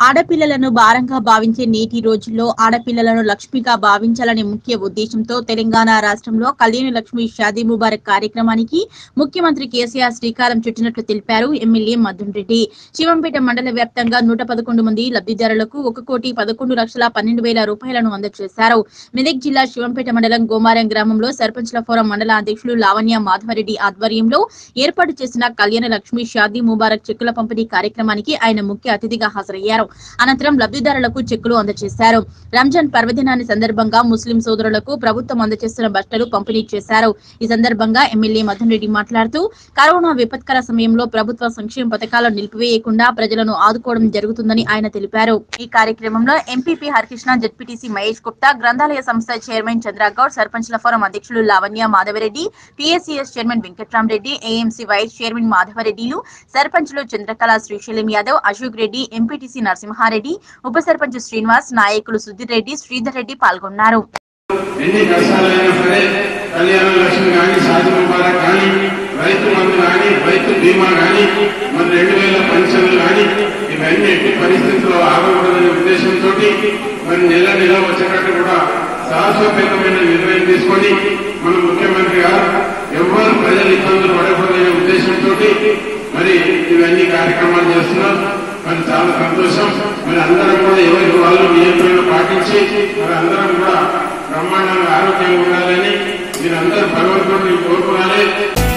ఆడపిల్లలను భారంగా భావించే నేటి రోజుల్లో ఆడపిల్లలను లక్ష్మిగా భావించాలనే ముఖ్య ఉద్దేశంతో తెలంగాణ రాష్ట్రంలో కళ్యాణ లక్ష్మి షాదీ ముబారక్ కార్యక్రమానికి ముఖ్యమంత్రి కేసీఆర్ శ్రీకారం చుట్టినట్లు తెలిపారు ఎమ్మెల్యే మధున్ రెడ్డి శివంపేట మండల వ్యాప్తంగా నూట పదకొండు మంది లబ్ధిదారులకు ఒక కోటి పదకొండు లక్షల పన్నెండు వేల రూపాయలను అందజేశారు మెదక్ జిల్లా శివంపేట మండలం గోమారం గ్రామంలో సర్పంచ్ల ఫోరం మండల అధ్యక్షులు లావణ్య మాధవరెడ్డి ఆధ్వర్యంలో ఏర్పాటు చేసిన కళ్యాణ లక్ష్మి షాదీ ముబారక్ చెక్కుల పంపిణీ కార్యక్రమానికి ఆయన ముఖ్య అతిథిగా హాజరయ్యారు అనంతరం లబ్ధిదారులకు చెక్కులు అందజేశారు రంజాన్ పర్వదినాన్ని సందర్భంగా ముస్లిం సోదరులకు ప్రభుత్వం అందజేస్తున్న బట్టలు పంపిణీ చేశారు ఈ సందర్భంగా ఎమ్మెల్యే మదన్ రెడ్డి మాట్లాడుతూ కరోనా విపత్కర సమయంలో ప్రభుత్వ సంక్షేమ పథకాలను నిలిపివేయకుండా ప్రజలను ఆదుకోవడం జరుగుతుందని ఆయన తెలిపారు ఈ కార్యక్రమంలో ఎంపీపీ హరికృష్ణ జడ్పీటీసీ మహేష్ గుప్తా గ్రంథాలయ సంస్థ చైర్మన్ చంద్రగౌడ్ సర్పంచ్ల ఫోరం అధ్యక్షులు Lavanya Madhavareddy PSCS chairman Venkatramareddy AMC vice chairman మాధవరెడ్డిలు సర్పంచ్లు చంద్రకళ శ్రీశైలం యాదవ్ అశోక్ రెడ్డి ఎంపీటీసీ నరసింహారెడ్డి ఉప సర్పంచ్ శ్రీనివాస్ నాయకులు సుధీర్ రెడ్డి శ్రీధర్ రెడ్డి పాల్గొన్నారు ఎన్ని కష్టాలైనా సరే కళ్యాణ లక్ష్మి కానీ షాది ముబారక్ కానీ రైతు మందు కానీ రైతు బీమా కానీ మన రెండు వేల పెన్షన్లు కానీ ఇవన్నీ ఎట్టి పరిస్థితుల్లో ఆగకూడదనే ఉద్దేశంతో మరి నెల నెల వచ్చేటట్టు కూడా సాహసోపేతమైన నిర్ణయం తీసుకొని మన ముఖ్యమంత్రి గారు ఎవరు ప్రజలు ఇబ్బందులు పడకూడదనే ఉద్దేశంతో మరి ఇవన్నీ కార్యక్రమాలు చేస్తున్నారు మరి చాలా సంతోషం మరి అందరం కూడా ఎవరికి వాళ్ళు నియంత్రణ పాటించి మరి అందరం కూడా బ్రహ్మాండంగా ఆరోగ్యంగా ఉండాలని మీరందరూ భగవంతుడిని కోరుకోవాలి